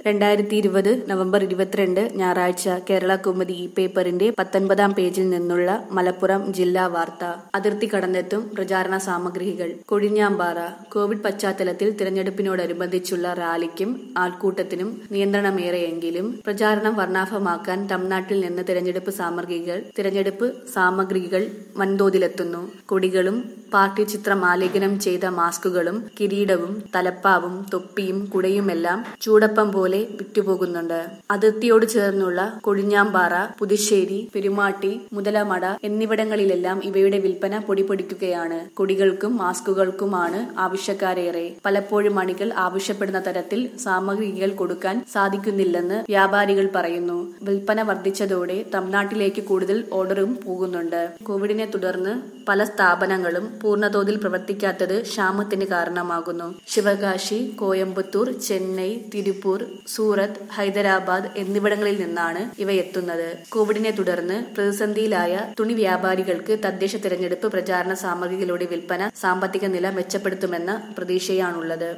രണ്ടായിരത്തി ഇരുപത് നവംബർ ഇരുപത്തിരണ്ട് ഞായറാഴ്ച കേരള കൗമുദി ഈ പേപ്പറിന്റെ പത്തൊൻപതാം പേജിൽ നിന്നുള്ള മലപ്പുറം ജില്ലാ വാർത്ത അതിർത്തി കടന്നെത്തും പ്രചാരണ സാമഗ്രികൾ കൊഴിഞ്ഞാമ്പാറ കോവിഡ് പശ്ചാത്തലത്തിൽ തിരഞ്ഞെടുപ്പിനോടനുബന്ധിച്ചുള്ള റാലിക്കും ആൾക്കൂട്ടത്തിനും നിയന്ത്രണമേറെയെങ്കിലും പ്രചാരണം വർണ്ണാഭമാക്കാൻ തമിഴ്നാട്ടിൽ നിന്ന് തിരഞ്ഞെടുപ്പ് സാമഗ്രികൾ തിരഞ്ഞെടുപ്പ് സാമഗ്രികൾ വൻതോതിലെത്തുന്നു കൊടികളും പാർട്ടി ചിത്രം ആലേഖനം ചെയ്ത മാസ്കുകളും കിരീടവും തലപ്പാവും തൊപ്പിയും കുടയുമെല്ലാം ചൂടപ്പം പോലെ വിറ്റുപോകുന്നുണ്ട് അതിർത്തിയോട് ചേർന്നുള്ള കൊഴിഞ്ഞാമ്പാറ പുതുശ്ശേരി പെരുമാട്ടി മുതലമട എന്നിവിടങ്ങളിലെല്ലാം ഇവയുടെ വിൽപ്പന പൊടിപൊടിക്കുകയാണ് കൊടികൾക്കും മാസ്കുകൾക്കുമാണ് ആവശ്യക്കാരേറെ പലപ്പോഴും അണികൾ ആവശ്യപ്പെടുന്ന തരത്തിൽ സാമഗ്രികൾ കൊടുക്കാൻ സാധിക്കുന്നില്ലെന്ന് വ്യാപാരികൾ പറയുന്നു വിൽപ്പന വർദ്ധിച്ചതോടെ തമിഴ്നാട്ടിലേക്ക് കൂടുതൽ ഓർഡറും പോകുന്നുണ്ട് കോവിഡിനെ തുടർന്ന് പല സ്ഥാപനങ്ങളും പൂർണ്ണതോതിൽ പ്രവർത്തിക്കാത്തത് ക്ഷാമത്തിന് കാരണമാകുന്നു ശിവകാശി കോയമ്പത്തൂർ ചെന്നൈ തിരുപ്പൂർ സൂറത്ത് ഹൈദരാബാദ് എന്നിവിടങ്ങളിൽ നിന്നാണ് ഇവ എത്തുന്നത് കോവിഡിനെ തുടർന്ന് പ്രതിസന്ധിയിലായ തുണി വ്യാപാരികൾക്ക് തദ്ദേശ തിരഞ്ഞെടുപ്പ് പ്രചാരണ സാമഗ്രികളുടെ വിൽപ്പന സാമ്പത്തിക നില മെച്ചപ്പെടുത്തുമെന്ന പ്രതീക്ഷയാണുള്ളത്